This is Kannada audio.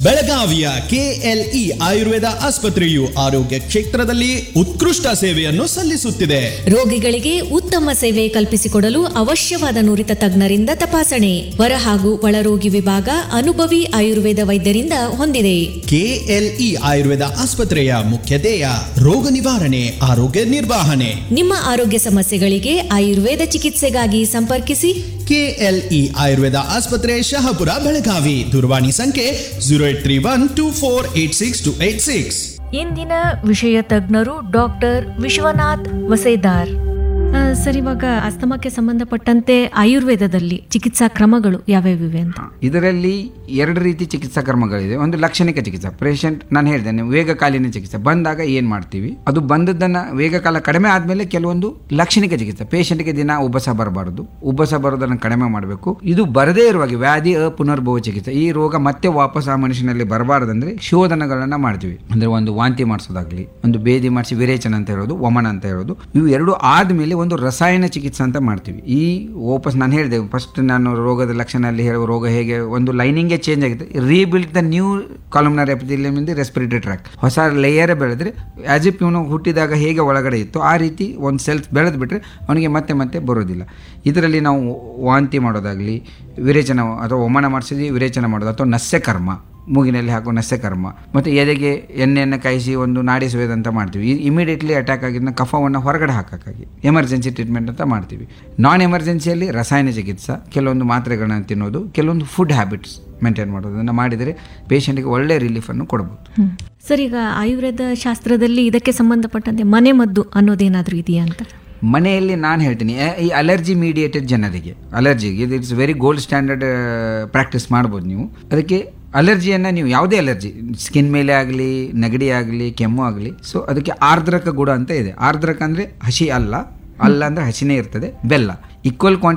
ಬೆಳಗಾವಿಯ ಕೆಎಲ್ಇ ಆಯುರ್ವೇದ ಆಸ್ಪತ್ರೆಯು ಆರೋಗ್ಯ ಕ್ಷೇತ್ರದಲ್ಲಿ ಉತ್ಕೃಷ್ಟ ಸೇವೆಯನ್ನು ಸಲ್ಲಿಸುತ್ತಿದೆ ರೋಗಿಗಳಿಗೆ ಉತ್ತಮ ಸೇವೆ ಕಲ್ಪಿಸಿಕೊಡಲು ಅವಶ್ಯವಾದ ನುರಿತ ತಜ್ಞರಿಂದ ತಪಾಸಣೆ ಹೊರ ಹಾಗೂ ಒಳರೋಗಿ ವಿಭಾಗ ಅನುಭವಿ ಆಯುರ್ವೇದ ವೈದ್ಯರಿಂದ ಹೊಂದಿದೆ ಕೆಎಲ್ಇ ಆಯುರ್ವೇದ ಆಸ್ಪತ್ರೆಯ ಮುಖ್ಯ ಧ್ಯೇಯ ರೋಗ ನಿವಾರಣೆ ಆರೋಗ್ಯ ನಿರ್ವಹಣೆ ನಿಮ್ಮ ಆರೋಗ್ಯ ಸಮಸ್ಯೆಗಳಿಗೆ ಆಯುರ್ವೇದ ಚಿಕಿತ್ಸೆಗಾಗಿ ಸಂಪರ್ಕಿಸಿ ಕೆಎಲ್ಇ ಆಯುರ್ವೇದ ಆಸ್ಪತ್ರೆ ಶಹಾಪುರ ಬೆಳಗಾವಿ ದೂರವಾಣಿ ಸಂಖ್ಯೆ zero eight three one two four eight six two eight six ಇಂದಿನ ವಿಷಯ ತಜ್ಞರು ಡಾಕ್ಟರ್ ವಿಶ್ವನಾಥ್ ವಸೇದಾರ್ ಆ, ಸರ್ ಇವಾಗ ಅಸ್ತಮಕ್ಕೆ ಸಂಬಂಧಪಟ್ಟಂತೆ ಆಯುರ್ವೇದದಲ್ಲಿ ಚಿಕಿತ್ಸಾ ಕ್ರಮಗಳು ಯಾವ್ಯಾವಿವೆ ಅಂತ ಇದರಲ್ಲಿ ಎರಡು ರೀತಿ ಚಿಕಿತ್ಸಾ ಕ್ರಮಗಳಿದೆ ಒಂದು ಲಕ್ಷಣಿಕ ಚಿಕಿತ್ಸೆ ಪೇಷಂಟ್ ನಾನು ಹೇಳಿದೆ ನೀವು ವೇಗಕಾಲೀನ ಚಿಕಿತ್ಸೆ ಬಂದಾಗ ಏನು ಮಾಡ್ತೀವಿ ಅದು ಬಂದದ್ದನ್ನು ವೇಗಕಾಲ ಕಡಿಮೆ ಆದಮೇಲೆ ಕೆಲವೊಂದು ಲಕ್ಷಣಿಕ ಚಿಕಿತ್ಸೆ ಪೇಷಂಟ್ಗೆ ದಿನ ಉಬ್ಬಸ ಬರಬಾರದು ಉಬ್ಬಸ ಬರೋದನ್ನು ಕಡಿಮೆ ಮಾಡಬೇಕು ಇದು ಬರದೇ ಇರುವಾಗ ವ್ಯಾಧಿ ಅಪುನರ್ಭವ ಚಿಕಿತ್ಸೆ ಈ ರೋಗ ಮತ್ತೆ ವಾಪಸ್ ಆ ಮನುಷ್ಯನಲ್ಲಿ ಬರಬಾರ್ದಂದ್ರೆ ಶೋಧನಗಳನ್ನು ಮಾಡ್ತೀವಿ ಅಂದ್ರೆ ಒಂದು ವಾಂತಿ ಮಾಡಿಸೋದಾಗ್ಲಿ ಒಂದು ಬೇದಿ ಮಾಡಿಸಿ ವಿರೇಚನ ಅಂತ ಹೇಳೋದು ವಮನ ಅಂತ ಹೇಳೋದು ಇವು ಎರಡು ಆದಮೇಲೆ ಒಂದು ರಸಾಯನ ಚಿಕಿತ್ಸೆ ಅಂತ ಮಾಡ್ತೀವಿ ಈ ವಾಪಸ್ ನಾನು ಹೇಳಿದೆ ಫಸ್ಟ್ ನಾನು ರೋಗದ ಲಕ್ಷಣ ಅಲ್ಲಿ ಹೇಳುವ ರೋಗ ಹೇಗೆ ಒಂದು ಲೈನಿಂಗೇ ಚೇಂಜ್ ಆಗಿದೆ rebuild the new columnar epithelium ಇಂದ ರೆಸ್ಪಿರೇಟರಿ ಟ್ರ್ಯಾಕ್ ಹೊಸ ಲೇಯರ್ ಬೆಳೆದ್ರೆ ಆಸ್ ಇಫ್ ಇವನು ಹುಟ್ಟಿದಾಗ ಹೇಗೆ ಒಳಗಡೆ ಇತ್ತು ಆ ರೀತಿ ಒಂದು ಸೆಲ್ಸ್ ಬೆಳೆದು ಬಿಟ್ರೆ ಅವನಿಗೆ ಮತ್ತೆ ಮತ್ತೆ ಬರೋದಿಲ್ಲ ಇದರಲ್ಲಿ ನಾವು ವಾಂತಿ ಮಾಡೋದಾಗಲಿ ವಿರೇಚನ ಅಥವಾ ಒಮನ ಮಾಡಿಸಿದ್ವಿ ವಿರೇಚನ ಮಾಡೋದು ಅಥವಾ ನಸ್ಯ ಕರ್ಮ ಮೂಗಿನಲ್ಲಿ ಹಾಕೋ ನಸ್ಯ ಕರ್ಮ ಮತ್ತು ಎದೆಗೆ ಎಣ್ಣೆಯನ್ನು ಕಾಯಿಸಿ ಒಂದು ನಾಡಿ ಸುವೇದಂತ ಮಾಡ್ತೀವಿ ಇಮಿಡಿಯೇಟ್ಲಿ ಅಟ್ಯಾಕ್ ಆಗಿದ್ದನ್ನ ಕಫವನ್ನು ಹೊರಗಡೆ ಹಾಕೋಕ್ಕಾಗಿ ಎಮರ್ಜೆನ್ಸಿ ಟ್ರೀಟ್ಮೆಂಟ್ ಅಂತ ಮಾಡ್ತೀವಿ ನಾನ್ ಎಮರ್ಜೆನ್ಸಿಯಲ್ಲಿ ರಸಾಯನ ಚಿಕಿತ್ಸೆ ಕೆಲವೊಂದು ಮಾತ್ರೆಗಳನ್ನ ತಿನ್ನೋದು ಕೆಲವೊಂದು ಫುಡ್ ಹ್ಯಾಬಿಟ್ಸ್ ಮೇಂಟೈನ್ ಮಾಡೋದನ್ನು ಮಾಡಿದರೆ ಪೇಷಂಟ್ಗೆ ಒಳ್ಳೆ ರಿಲೀಫನ್ನು ಕೊಡ್ಬೋದು ಸರ್ ಈಗ ಆಯುರ್ವೇದ ಶಾಸ್ತ್ರದಲ್ಲಿ ಇದಕ್ಕೆ ಸಂಬಂಧಪಟ್ಟಂತೆ ಮನೆ ಮದ್ದು ಅನ್ನೋದೇನಾದ್ರೂ ಇದೆಯಾ ಅಂತ ಮನೆಯಲ್ಲಿ ನಾನು ಹೇಳ್ತೀನಿ ಆ, ಈ ಅಲರ್ಜಿ ಮೀಡಿಯೇಟೆಡ್ ಜನರಿಗೆ ಅಲರ್ಜಿಗೆ ಇದು it's very gold standard practice ಮಾಡ್ಬೋದು ನೀವು ಅದಕ್ಕೆ ಅಲರ್ಜಿಯನ್ನು ನೀವು ಯಾವುದೇ ಅಲರ್ಜಿ ಸ್ಕಿನ್ ಮೇಲೆ ಆಗಲಿ ನೆಗಡಿ ಆಗಲಿ ಕೆಮ್ಮು ಆಗಲಿ ಸೊ ಅದಕ್ಕೆ ಆರ್ದ್ರಕ ಗುಣ ಅಂತ ಇದೆ ಆರ್ದ್ರಕ ಅಂದರೆ ಹಸಿ ಅಲ್ಲ ಅಲ್ಲ ಅಂದರೆ ಹಸಿನೇ ಇರ್ತದೆ ಬೆಲ್ಲ ಈಕ್ವಲ್ ಕ್ವಾಂಟಿಟಿ